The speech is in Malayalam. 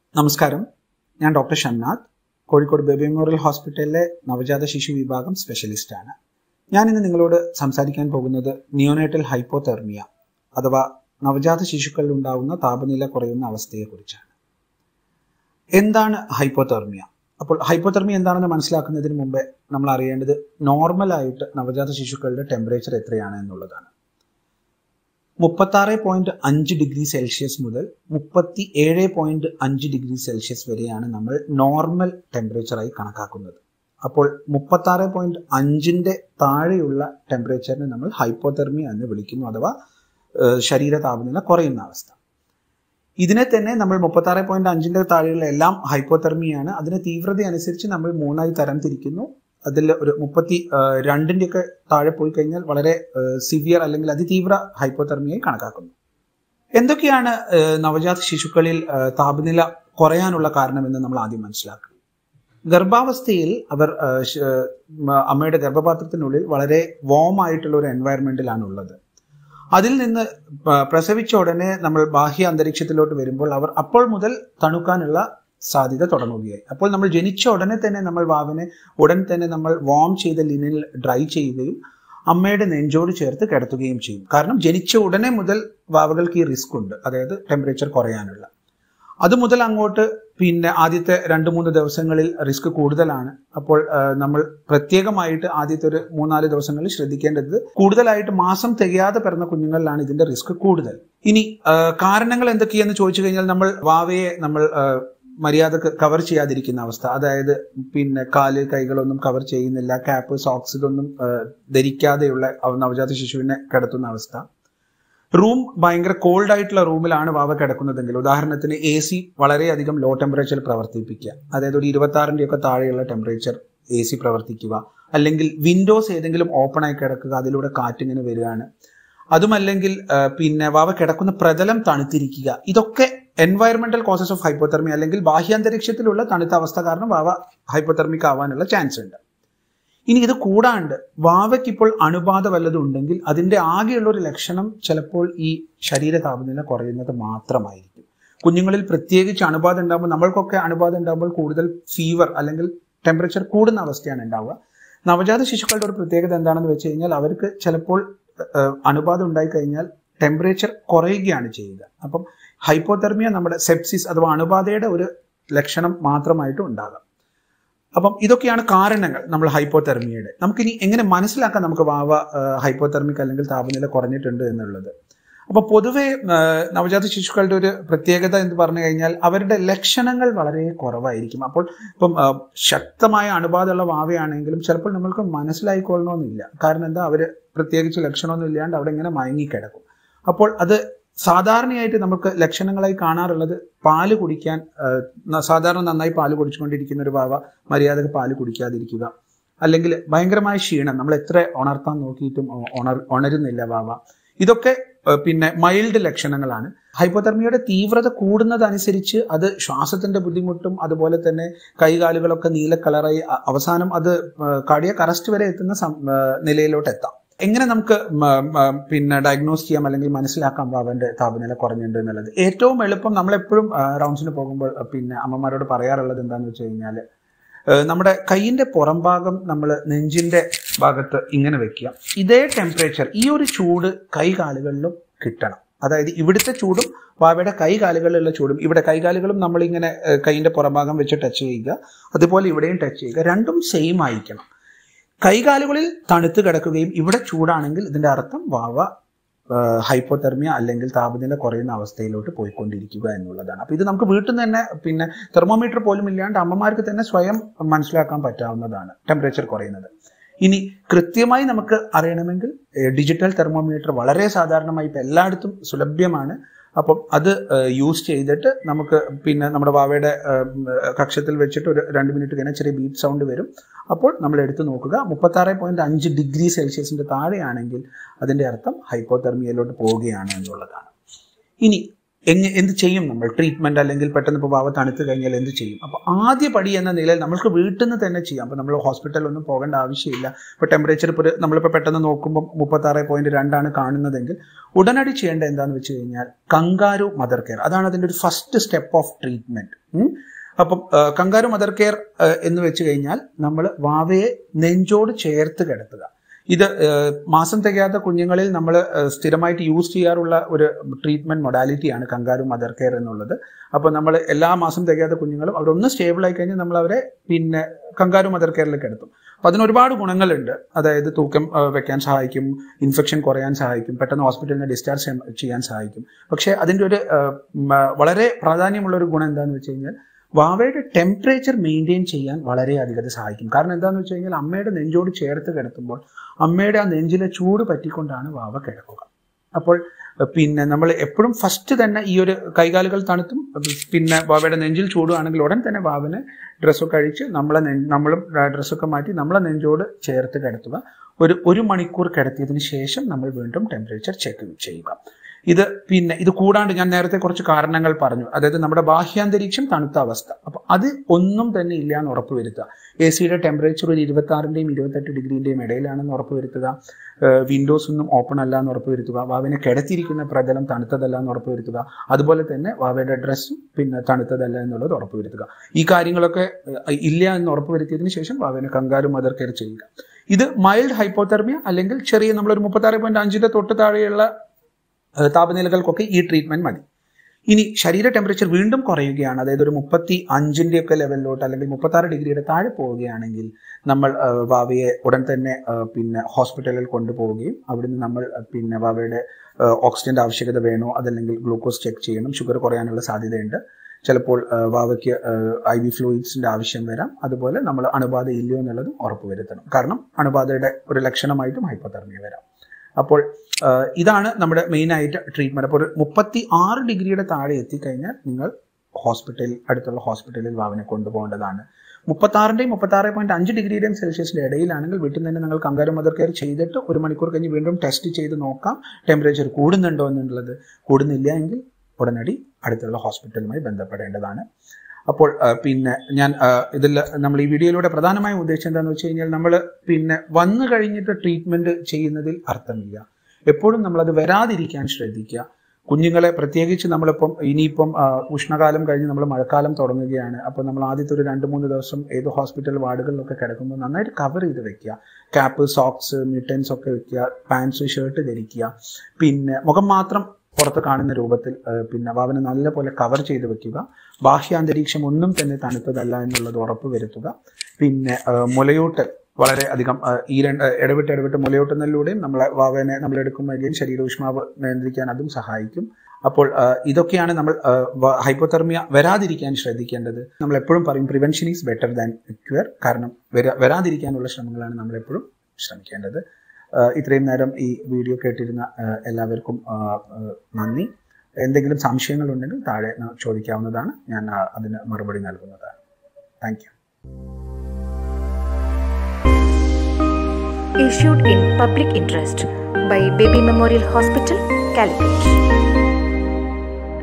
നമസ്കാരം ഞാൻ doctor Shamnath Kozhikode baby memorial ഹോസ്പിറ്റലിലെ നവജാത ശിശു വിഭാഗം സ്പെഷ്യലിസ്റ്റാണ് ഞാൻ ഇന്ന് നിങ്ങളോട് സംസാരിക്കാൻ പോകുന്നത് നിയോനേറ്റൽ ഹൈപ്പോതെർമിയ അഥവാ നവജാത ശിശുക്കളിൽ ഉണ്ടാകുന്ന താപനില കുറയുന്ന അവസ്ഥയെക്കുറിച്ചാണ് എന്താണ് ഹൈപ്പോതെർമിയ അപ്പോൾ ഹൈപ്പോതെർമിയ എന്താണെന്ന് മനസ്സിലാക്കുന്നതിന് മുമ്പേ നമ്മൾ അറിയേണ്ടത് നോർമലായിട്ട് നവജാത ശിശുക്കളുടെ ടെമ്പറേച്ചർ എത്രയാണ് എന്നുള്ളതാണ് മുപ്പത്താറ് പോയിന്റ് അഞ്ച് ഡിഗ്രി സെൽഷ്യസ് മുതൽ മുപ്പത്തി ഏഴ് പോയിന്റ് അഞ്ച് ഡിഗ്രി സെൽഷ്യസ് വരെയാണ് നമ്മൾ നോർമൽ ടെമ്പറേച്ചറായി കണക്കാക്കുന്നത് അപ്പോൾ മുപ്പത്താറ് പോയിന്റ് അഞ്ചിന്റെ താഴെയുള്ള ടെമ്പറേച്ചറിനെ നമ്മൾ ഹൈപ്പോതെർമിയ എന്ന് വിളിക്കുന്നു അഥവാ ശരീര താപനില കുറയുന്ന അവസ്ഥ ഇതിനെ തന്നെ നമ്മൾ മുപ്പത്താറ് പോയിന്റ് അഞ്ചിന്റെ താഴെയുള്ള എല്ലാം ഹൈപ്പോതെർമിയാണ് അതിന്റെ തീവ്രത അനുസരിച്ച് നമ്മൾ മൂന്നായി തരം തിരിക്കുന്നു അതിൽ ഒരു മുപ്പത്തി രണ്ടിന്റെ ഒക്കെ താഴെ പോയി കഴിഞ്ഞാൽ വളരെ സിവിയർ അല്ലെങ്കിൽ അതിതീവ്ര ഹൈപ്പോതെർമിയായി കണക്കാക്കുന്നു എന്തൊക്കെയാണ് നവജാത ശിശുക്കളിൽ താപനില കുറയാനുള്ള കാരണമെന്ന് നമ്മൾ ആദ്യം മനസ്സിലാക്കുക ഗർഭാവസ്ഥയിൽ അവർ അമ്മയുടെ ഗർഭപാത്രത്തിനുള്ളിൽ വളരെ വോം ആയിട്ടുള്ള ഒരു എൻവയറമെന്റിലാണ് ഉള്ളത് അതിൽ നിന്ന് പ്രസവിച്ച ഉടനെ നമ്മൾ ബാഹ്യ അന്തരീക്ഷത്തിലോട്ട് വരുമ്പോൾ അവർ അപ്പോൾ മുതൽ തണുക്കാനുള്ള സാധ്യത തുടങ്ങുകയായി അപ്പോൾ നമ്മൾ ജനിച്ച ഉടനെ തന്നെ നമ്മൾ വാവിനെ ഉടൻ തന്നെ നമ്മൾ വാം ചെയ്ത ലിനിൽ ഡ്രൈ ചെയ്യുകയും അമ്മയുടെ നെഞ്ചോട് ചേർത്ത് കിടത്തുകയും ചെയ്യും കാരണം ജനിച്ച ഉടനെ മുതൽ വാവകൾക്ക് ഈ റിസ്ക് ഉണ്ട് അതായത് ടെമ്പറേച്ചർ കുറയാനുള്ള അത് മുതൽ അങ്ങോട്ട് പിന്നെ ആദ്യത്തെ രണ്ട് മൂന്ന് ദിവസങ്ങളിൽ റിസ്ക് കൂടുതലാണ് അപ്പോൾ നമ്മൾ പ്രത്യേകമായിട്ട് ആദ്യത്തെ ഒരു മൂന്നാല് ദിവസങ്ങളിൽ ശ്രദ്ധിക്കേണ്ടത് കൂടുതലായിട്ട് മാസം തികയാതെ പിറന്ന കുഞ്ഞുങ്ങളിലാണ് ഇതിന്റെ റിസ്ക് കൂടുതൽ ഇനി കാരണങ്ങൾ എന്തൊക്കെയെന്ന് ചോദിച്ചു കഴിഞ്ഞാൽ നമ്മൾ വാവയെ നമ്മൾ മര്യാദക്ക് കവർ ചെയ്യാതിരിക്കുന്ന അവസ്ഥ അതായത് പിന്നെ കാല് കൈകളൊന്നും കവർ ചെയ്യുന്നില്ല ക്യാപ്പ് സോക്സ് ഇതൊന്നും ധരിക്കാതെയുള്ള നവജാത ശിശുവിനെ കിടത്തുന്ന അവസ്ഥ റൂം ഭയങ്കര കോൾഡ് ആയിട്ടുള്ള റൂമിലാണ് വാവ കിടക്കുന്നതെങ്കിൽ ഉദാഹരണത്തിന് എ സി വളരെയധികം ലോ ടെമ്പറേച്ചറിൽ പ്രവർത്തിപ്പിക്കുക അതായത് ഒരു ഇരുപത്തി ആറിന്റെ ഒക്കെ താഴെയുള്ള ടെമ്പറേച്ചർ എ സി പ്രവർത്തിക്കുക അല്ലെങ്കിൽ വിൻഡോസ് ഏതെങ്കിലും ഓപ്പൺ ആയി കിടക്കുക അതിലൂടെ കാറ്റിങ്ങനെ വരികയാണ് അതുമല്ലെങ്കിൽ പിന്നെ വാവ കിടക്കുന്ന പ്രതലം തണുത്തിരിക്കുക ഇതൊക്കെ എൻവയറമെന്റൽ കോസസ് ഓഫ് ഹൈപ്പോതെർമി അല്ലെങ്കിൽ ബാഹ്യാന്തരീക്ഷത്തിലുള്ള തണുത്ത അവസ്ഥ കാരണം വാവ ഹൈപ്പോതെർമിക് ആവാനുള്ള ചാൻസ് ഉണ്ട് ഇനി ഇത് കൂടാണ്ട് വാവയ്ക്ക് ഇപ്പോൾ അണുബാധ വല്ലതും ഉണ്ടെങ്കിൽ അതിന്റെ ആകെയുള്ള ഒരു ലക്ഷണം ചിലപ്പോൾ ഈ ശരീര താപനില കുറയുന്നത് മാത്രമായിരിക്കും കുഞ്ഞുങ്ങളിൽ പ്രത്യേകിച്ച് അണുബാധ ഉണ്ടാകുമ്പോൾ നമ്മൾക്കൊക്കെ അണുബാധ ഉണ്ടാകുമ്പോൾ കൂടുതൽ ഫീവർ അല്ലെങ്കിൽ ടെമ്പറേച്ചർ കൂടുന്ന അവസ്ഥയാണ് ഉണ്ടാവുക നവജാത ശിശുക്കളുടെ ഒരു പ്രത്യേകത എന്താണെന്ന് വെച്ച് കഴിഞ്ഞാൽ അവർക്ക് ചിലപ്പോൾ അണുബാധ ഉണ്ടായി കഴിഞ്ഞാൽ ടെമ്പറേച്ചർ കുറയുകയാണ് ചെയ്യുക അപ്പം ഹൈപ്പോതെർമിയ നമ്മുടെ സെപ്സിസ് അഥവാ അണുബാധയുടെ ഒരു ലക്ഷണം മാത്രമായിട്ട് ഉണ്ടാകാം അപ്പം ഇതൊക്കെയാണ് കാരണങ്ങൾ നമ്മൾ ഹൈപ്പോതെർമിയയുടെ നമുക്കിനി എങ്ങനെ മനസ്സിലാക്കാൻ നമുക്ക് വാവ ഹൈപ്പോതെർമിക് അല്ലെങ്കിൽ താപനില കുറഞ്ഞിട്ടുണ്ട് എന്നുള്ളത് അപ്പൊ പൊതുവെ നവജാത ശിശുക്കളുടെ ഒരു പ്രത്യേകത എന്ന് പറഞ്ഞു കഴിഞ്ഞാൽ അവരുടെ ലക്ഷണങ്ങൾ വളരെ കുറവായിരിക്കും അപ്പോൾ ഇപ്പം ശക്തമായ അണുബാധമുള്ള വാവയാണെങ്കിലും ചിലപ്പോൾ നമ്മൾക്ക് മനസ്സിലായിക്കൊള്ളണമെന്നില്ല കാരണം എന്താ അവര് പ്രത്യേകിച്ച് ലക്ഷണമൊന്നും ഇല്ലാണ്ട് അവിടെ ഇങ്ങനെ മയങ്ങിക്കിടക്കും അപ്പോൾ അത് സാധാരണയായിട്ട് നമുക്ക് ലക്ഷണങ്ങളായി കാണാറുള്ളത് പാല് കുടിക്കാൻ സാധാരണ നന്നായി പാല് കുടിച്ചുകൊണ്ടിരിക്കുന്ന ഒരു വാവ മര്യാദക്ക് പാല് കുടിക്കാതിരിക്കുക അല്ലെങ്കിൽ ഭയങ്കരമായ ക്ഷീണം നമ്മൾ എത്ര ഉണർത്താൻ നോക്കിയിട്ടും ഉണർ ഉണരുന്നില്ല വാവ ഇതൊക്കെ പിന്നെ മൈൽഡ് ലക്ഷണങ്ങളാണ് ഹൈപ്പോതെർമിയയുടെ തീവ്രത കൂടുന്നതനുസരിച്ച് അത് ശ്വാസത്തിന്റെ ബുദ്ധിമുട്ടും അതുപോലെ തന്നെ കൈകാലുകളൊക്കെ നീല കളറായി അവസാനം അത് കാർഡിയക് അറസ്റ്റ് വരെ എത്തുന്ന നിലയിലോട്ട് എത്താം എങ്ങനെ നമുക്ക് പിന്നെ ഡയഗ്നോസ് ചെയ്യാം അല്ലെങ്കിൽ മനസ്സിലാക്കാം വാവന്റെ താപനില കുറഞ്ഞിട്ടുണ്ട് എന്നുള്ളത് ഏറ്റവും എളുപ്പം നമ്മളെപ്പോഴും റൗണ്ട്സിന് പോകുമ്പോൾ പിന്നെ അമ്മമാരോട് പറയാറുള്ളത് എന്താണെന്ന് വെച്ച് കഴിഞ്ഞാൽ നമ്മുടെ കൈയിന്റെ പുറം ഭാഗം നമ്മൾ നെഞ്ചിന്റെ ഭാഗത്ത് ഇങ്ങനെ വെക്കുക ഇതേ ടെമ്പറേച്ചർ ഈ ഒരു ചൂട് കൈകാലുകളിലും കിട്ടണം അതായത് ഇവിടുത്തെ ചൂടും വാവയുടെ കൈകാലുകളിലുള്ള ചൂടും ഇവിടെ കൈകാലുകളും നമ്മളിങ്ങനെ കൈയിന്റെ പുറംഭാഗം വെച്ച് ടച്ച് ചെയ്യുക അതുപോലെ ഇവിടെയും ടച്ച് ചെയ്യുക രണ്ടും സെയിം ആയിരിക്കണം കൈകാലുകളിൽ തണുത്ത് കിടക്കുകയും ഇവിടെ ചൂടാണെങ്കിൽ ഇതിന്റെ അർത്ഥം വാവ ഹൈപ്പോതെർമിയ അല്ലെങ്കിൽ താപനില കുറയുന്ന അവസ്ഥയിലോട്ട് പോയിക്കൊണ്ടിരിക്കുക എന്നുള്ളതാണ് അപ്പൊ ഇത് നമുക്ക് വീട്ടിൽ നിന്ന് തന്നെ പിന്നെ തെർമോമീറ്റർ പോലും ഇല്ലാണ്ട് അമ്മമാർക്ക് തന്നെ സ്വയം മനസ്സിലാക്കാൻ പറ്റാവുന്നതാണ് ടെമ്പറേച്ചർ കുറയുന്നത് ഇനി കൃത്യമായി നമുക്ക് അറിയണമെങ്കിൽ ഡിജിറ്റൽ തെർമോമീറ്റർ വളരെ സാധാരണമായി ഇപ്പം എല്ലായിടത്തും സുലഭ്യമാണ് അപ്പം അത് യൂസ് ചെയ്തിട്ട് നമുക്ക് പിന്നെ നമ്മുടെ വാവയുടെ കക്ഷത്തിൽ വെച്ചിട്ട് ഒരു രണ്ട് മിനിറ്റ് കഴിഞ്ഞാൽ ചെറിയ ബീപ്പ് സൗണ്ട് വരും അപ്പോൾ നമ്മൾ എടുത്ത് നോക്കുക മുപ്പത്താറ് പോയിന്റ് അഞ്ച് ഡിഗ്രി സെൽഷ്യസിന്റെ താഴെയാണെങ്കിൽ അതിന്റെ അർത്ഥം ഹൈപ്പോതെർമിയയിലോട്ട് പോവുകയാണ് എന്നുള്ളതാണ് ഇനി എങ്ങ എന്ത് ചെയ്യും നമ്മൾ ട്രീറ്റ്മെന്റ് അല്ലെങ്കിൽ പെട്ടെന്ന് ഇപ്പോൾ വാവ തണുത്ത് കഴിഞ്ഞാൽ എന്ത് ചെയ്യും അപ്പോൾ ആദ്യ പടി എന്ന നിലയിൽ നമ്മൾക്ക് വീട്ടിൽ നിന്ന് തന്നെ ചെയ്യാം അപ്പോൾ നമ്മൾ ഹോസ്പിറ്റലിലൊന്നും പോകേണ്ട ആവശ്യമില്ല ഇപ്പോൾ ടെമ്പറേച്ചർ ഇപ്പോൾ നമ്മളിപ്പോൾ പെട്ടെന്ന് നോക്കുമ്പോൾ മുപ്പത്താറ് പോയിന്റ് രണ്ടാണ് കാണുന്നതെങ്കിൽ ഉടനടി ചെയ്യേണ്ട എന്താണെന്ന് വെച്ച് കഴിഞ്ഞാൽ കങ്കാരു മദർ കെയർ അതാണ് അതിൻ്റെ ഒരു ഫസ്റ്റ് സ്റ്റെപ്പ് ഓഫ് ട്രീറ്റ്മെന്റ് അപ്പം കങ്കാരു മദർ കെയർ എന്ന് വെച്ച് കഴിഞ്ഞാൽ നമ്മൾ വാവയെ നെഞ്ചോട് ചേർത്ത് കിടത്തുക ഇത് മാസം തികയാത്ത കുഞ്ഞുങ്ങളിൽ നമ്മൾ സ്ഥിരമായിട്ട് യൂസ് ചെയ്യാറുള്ള ഒരു ട്രീറ്റ്മെന്റ് മൊഡാലിറ്റിയാണ് കങ്കാരു മദർ കെയർ എന്നുള്ളത് അപ്പോൾ നമ്മൾ എല്ലാ മാസം തികയാത്ത കുഞ്ഞുങ്ങളും അവരൊന്ന് സ്റ്റേബിൾ ആയി കഴിഞ്ഞാൽ നമ്മൾ അവരെ പിന്നെ കങ്കാരു മദർ കെയറിലേക്ക് എടുത്തും അപ്പോൾ അതിന് ഒരുപാട് ഗുണങ്ങളുണ്ട് അതായത് തൂക്കം വെക്കാൻ സഹായിക്കും ഇൻഫെക്ഷൻ കുറയാൻ സഹായിക്കും പെട്ടെന്ന് ഹോസ്പിറ്റലിൽ നിന്ന് ഡിസ്ചാർജ് ചെയ്യാൻ സഹായിക്കും പക്ഷേ അതിൻ്റെ ഒരു വളരെ പ്രാധാന്യമുള്ള ഒരു ഗുണം എന്താണെന്ന് വെച്ച് കഴിഞ്ഞാൽ വാവയുടെ ടെമ്പറേച്ചർ മെയിൻറ്റെയിൻ ചെയ്യാൻ വളരെയധികം അത് സഹായിക്കും കാരണം എന്താണെന്ന് വെച്ച് കഴിഞ്ഞാൽ അമ്മയുടെ നെഞ്ചോട് ചേർത്ത് കിടത്തുമ്പോൾ അമ്മയുടെ ആ നെഞ്ചിലെ ചൂട് പറ്റിക്കൊണ്ടാണ് വാവ കിടക്കുക അപ്പോൾ പിന്നെ നമ്മൾ എപ്പോഴും ഫസ്റ്റ് തന്നെ ഈ ഒരു കൈകാലുകൾ തണുത്തും പിന്നെ വാവയുടെ നെഞ്ചിൽ ചൂടുവാണെങ്കിൽ ഉടൻ തന്നെ വാവനെ ഡ്രസ്സൊക്കെ അഴിച്ച് നമ്മളെ നമ്മളും ഡ്രസ്സൊക്കെ മാറ്റി നമ്മളെ നെഞ്ചോട് ചേർത്ത് കിടത്തുക ഒരു ഒരു മണിക്കൂർ കിടത്തിയതിന് ശേഷം നമ്മൾ വീണ്ടും ടെമ്പറേച്ചർ ചെക്ക് ചെയ്യുക ഇത് പിന്നെ ഇത് കൂടാണ്ട് ഞാൻ നേരത്തെ കുറച്ച് കാരണങ്ങൾ പറഞ്ഞു അതായത് നമ്മുടെ ബാഹ്യാന്തരീക്ഷം തണുത്ത അവസ്ഥ അപ്പൊ അത് ഒന്നും തന്നെ ഇല്ല എന്ന് ഉറപ്പുവരുത്തുക എ സിയുടെ ടെമ്പറേച്ചർ ഒരു ഇരുപത്തി ആറിന്റെയും ഇരുപത്തെട്ട് ഡിഗ്രിന്റെയും ഇടയിലാണെന്ന് ഉറപ്പുവരുത്തുക വിൻഡോസ് ഒന്നും ഓപ്പൺ അല്ല എന്ന് ഉറപ്പുവരുത്തുക വാവിനെ കിടത്തിയിരിക്കുന്ന പ്രതലം തണുത്തതല്ല എന്ന് ഉറപ്പുവരുത്തുക അതുപോലെ തന്നെ വാവയുടെ ഡ്രസ്സും പിന്നെ തണുത്തതല്ല എന്നുള്ളത് ഉറപ്പുവരുത്തുക ഈ കാര്യങ്ങളൊക്കെ ഇല്ല എന്ന് ഉറപ്പുവരുത്തിയതിനു ശേഷം വാവിനെ കങ്കാരു മദർ കെയർ ചെയ്യുക ഇത് മൈൽഡ് ഹൈപ്പോതെർമിയ അല്ലെങ്കിൽ ചെറിയ നമ്മളൊരു മുപ്പത്താറ് പോയിന്റ് അഞ്ചിന്റെ തൊട്ട് താഴെയുള്ള താപനിലകൾക്കൊക്കെ ഈ ട്രീറ്റ്മെന്റ് മതി ഇനി ശരീര ടെമ്പറേച്ചർ വീണ്ടും കുറയുകയാണ് അതായത് ഒരു മുപ്പത്തി അഞ്ചിന്റെ ഒക്കെ ലെവലിലോട്ട് അല്ലെങ്കിൽ മുപ്പത്തി ആറ് ഡിഗ്രിയുടെ താഴെ പോവുകയാണെങ്കിൽ നമ്മൾ വാവയെ ഉടൻ തന്നെ പിന്നെ ഹോസ്പിറ്റലിൽ കൊണ്ടുപോവുകയും അവിടുന്ന് നമ്മൾ പിന്നെ വാവയുടെ ഓക്സിജന്റെ ആവശ്യകത വേണോ അതല്ലെങ്കിൽ ഗ്ലൂക്കോസ് ചെക്ക് ചെയ്യണം ഷുഗർ കുറയാനുള്ള സാധ്യതയുണ്ട് ചിലപ്പോൾ വാവയ്ക്ക് ഐ വി ഫ്ലൂയിഡ്സിന്റെ ആവശ്യം വരാം അതുപോലെ നമ്മൾ അണുബാധ ഇല്ലയോ എന്നുള്ളതും ഉറപ്പുവരുത്തണം കാരണം അണുബാധയുടെ ഒരു ലക്ഷണമായിട്ടും ഹൈപ്പോതെർമിയ വരാം അപ്പോൾ ഇതാണ് നമ്മുടെ മെയിൻ ആയിട്ട് ട്രീറ്റ്മെന്റ് അപ്പോൾ ഒരു മുപ്പത്തി ആറ് ഡിഗ്രിയുടെ താഴെ എത്തിക്കഴിഞ്ഞാൽ നിങ്ങൾ ഹോസ്പിറ്റലിൽ അടുത്തുള്ള ഹോസ്പിറ്റലിൽ വാവിനെ കൊണ്ടുപോകേണ്ടതാണ് മുപ്പത്താറിന്റെയും മുപ്പത്താറ് പോയിന്റ് അഞ്ച് ഡിഗ്രിയുടെയും സെൽഷ്യസിന്റെ ഇടയിലാണെങ്കിൽ വീട്ടിൽ തന്നെ നിങ്ങൾ കങ്കാരു മദർ കെയർ ചെയ്തിട്ട് ഒരു മണിക്കൂർ കഴിഞ്ഞ് വീണ്ടും ടെസ്റ്റ് ചെയ്ത് നോക്കാം ടെമ്പറേച്ചർ കൂടുന്നുണ്ടോ എന്നുള്ളത് കൂടുന്നില്ല എങ്കിൽ ഉടനടി അടുത്തുള്ള ഹോസ്പിറ്റലുമായി ബന്ധപ്പെടേണ്ടതാണ് അപ്പോൾ പിന്നെ ഞാൻ ഇതിൽ നമ്മൾ ഈ വീഡിയോയിലൂടെ പ്രധാനമായും ഉദ്ദേശിച്ചത് എന്താണെന്ന് വെച്ച് കഴിഞ്ഞാൽ നമ്മൾ പിന്നെ വന്നു കഴിഞ്ഞിട്ട് ട്രീറ്റ്മെന്റ് ചെയ്യുന്നതിൽ അർത്ഥമില്ല എപ്പോഴും നമ്മളത് വരാതിരിക്കാൻ ശ്രദ്ധിക്കുക കുഞ്ഞുങ്ങളെ പ്രത്യേകിച്ച് നമ്മളിപ്പം ഇനിയിപ്പം ഉഷ്ണകാലം കഴിഞ്ഞ് നമ്മൾ മഴക്കാലം തുടങ്ങുകയാണ് അപ്പോൾ നമ്മൾ ആദ്യത്തെ ഒരു രണ്ട് മൂന്ന് ദിവസം ഏത് ഹോസ്പിറ്റൽ വാർഡുകളിലൊക്കെ കിടക്കുമ്പോൾ നന്നായിട്ട് കവർ ചെയ്ത് വെക്കുക ക്യാപ്പ് സോക്സ് മിട്ടൻസ് ഒക്കെ വെക്കുക പാൻസ് ഷർട്ട് ധരിക്കുക പിന്നെ മുഖം മാത്രം പുറത്ത് കാണുന്ന രൂപത്തിൽ പിന്നെ വാവനെ നല്ലപോലെ കവർ ചെയ്ത് വെക്കുക ബാഹ്യാന്തരീക്ഷം ഒന്നും തന്നെ തണുത്തതല്ല എന്നുള്ളത് ഉറപ്പ് വരുത്തുക പിന്നെ മുലയൂട്ടൽ വളരെ അധികം ഈ രണ്ട് ഇടവിട്ട് ഇടവിട്ട് മുലയൂട്ടുന്നതിലൂടെയും നമ്മളെ വാവനെ നമ്മൾ എടുക്കുമ്പോൾ ശരീര ഊഷ്മാവ് നിയന്ത്രിക്കാൻ അതും സഹായിക്കും അപ്പോൾ ഇതൊക്കെയാണ് നമ്മൾ ഹൈപ്പോതെർമിയ വരാതിരിക്കാൻ ശ്രദ്ധിക്കേണ്ടത് നമ്മൾ എപ്പോഴും പറയും prevention is better than cure കാരണം വരാതിരിക്കാനുള്ള ശ്രമങ്ങളാണ് നമ്മൾ എപ്പോഴും ശ്രമിക്കേണ്ടത് ഇത്രയും നേരം ഈ വീഡിയോ കേട്ടിരുന്ന എല്ലാവർക്കും നന്ദി എന്തെങ്കിലും സംശയങ്ങളുണ്ടെങ്കിൽ താഴെ ചോദിക്കാവുന്നതാണ് ഞാൻ അതിന് മറുപടി നൽകുന്നതാണ് thank you issued in public interest by Baby Memorial Hospital, Calicut.